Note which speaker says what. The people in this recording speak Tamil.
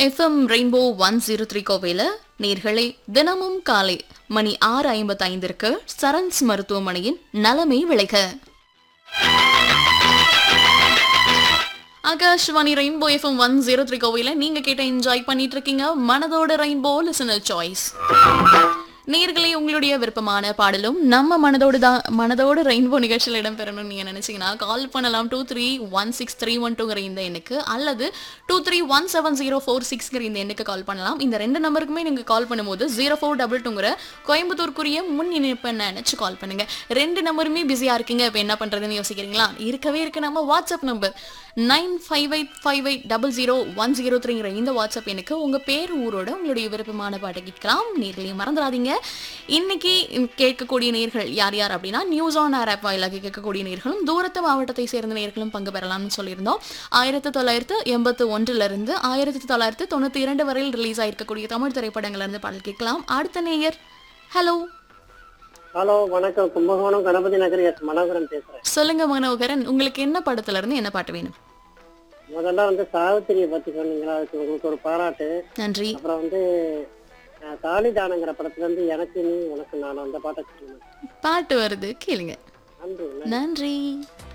Speaker 1: FM rainbow one zero three கோவையில் நேர்களே தினமும் காலை மணி ஆறு ஐம்பத்தைந்திற்கு சரண்ஸ் மருத்துவமனையின் நலமே விளைக Akashvani rainbow F M one zero three கோவையில் நீங்க கேட்ட என்ஜாய் பண்ணிட்டு இருக்கீங்க மனதோட ரெயின்போ லிசனர் சாய்ஸ் நேர்களே உங்களுடைய விருப்பமான பாடலும் நம்ம மனதோடு தான் மனதோடு ரெயின்போ நிகழ்ச்சியில் இடம்பெறணும்னு நீங்கள் நினைச்சீங்கன்னா கால் பண்ணலாம் two three one six three one டூங்கிற இந்த எண்ணுக்கு அல்லது two three one seven zero four சிக்ஸ்ங்கிற இந்த எண்ணுக்கு கால் பண்ணலாம் இந்த ரெண்டு நம்பருக்குமே நீங்கள் கால் பண்ணும்போது ஜீரோ ஃபோர் டபுள் டூங்கிற கோயம்புத்தூருக்குரிய முன் இணைப்பை நினச்சி கால் பண்ணுங்க ரெண்டு நம்பருமே பிஸியாக இருக்கீங்க இப்போ என்ன பண்ணுறதுன்னு யோசிக்கிறீங்களா இருக்கவே இருக்கு நம்ம WhatsApp number nine five eight five eight double zero one zero த்ரீங்கிற இந்த வாட்ஸ்அப் எனக்கு உங்கள் பேர் ஊரோட உங்களுடைய விருப்பமான பாட்டை கேட்கலாம் நேர்களையும் மறந்துடாதீங்க இன்னைக்கு கேட்கக்கூடிய நேர்கள் யார் யார் அப்படின்னா நியூஸ் ஆன் ஏர் ஆப் வாயிலாக கேட்கக்கூடிய நேர்களும் தூரத்து மாவட்டத்தை சேர்ந்த நேர்களும் பங்கு பெறலாம்னு சொல்லியிருந்தோம் ஆயிரத்தி தொள்ளாயிரத்து எண்பத்து ஒன்றிலிருந்து ஆயிரத்தி தொள்ளாயிரத்தி தொண்ணூற்றி இரண்டு வரையில் ரிலீஸ் ஆயிருக்கக்கூடிய தமிழ் திரைப்படங்கள்ல இருந்து பாடல் கேட்கலாம் அடுத்த நேயர் ஹலோ
Speaker 2: ஹலோ வணக்கம் கும்பகோணம் கணபதி நகர் எஸ் மனோகரன் பேசுறேன்
Speaker 1: சொல்லுங்க மனோகரன் உங்களுக்கு என்ன படத்துல இருந்து என்ன பாட்டு வேணும்
Speaker 2: முதல்ல வந்து சாவித்திரியை பத்தி சொன்னீங்களா அதுக்கு உங்களுக்கு ஒரு பாராட்டு
Speaker 1: நன்றி
Speaker 2: அப்புறம் வந்து அஹ், தாலிதானங்கிற படத்துல இருந்து எனக்கு நீ உனக்கு நான் அந்த பாட்டை சொல்லுங்க
Speaker 1: பாட்டு வருது கேளுங்க
Speaker 2: நன்றி
Speaker 1: நன்றி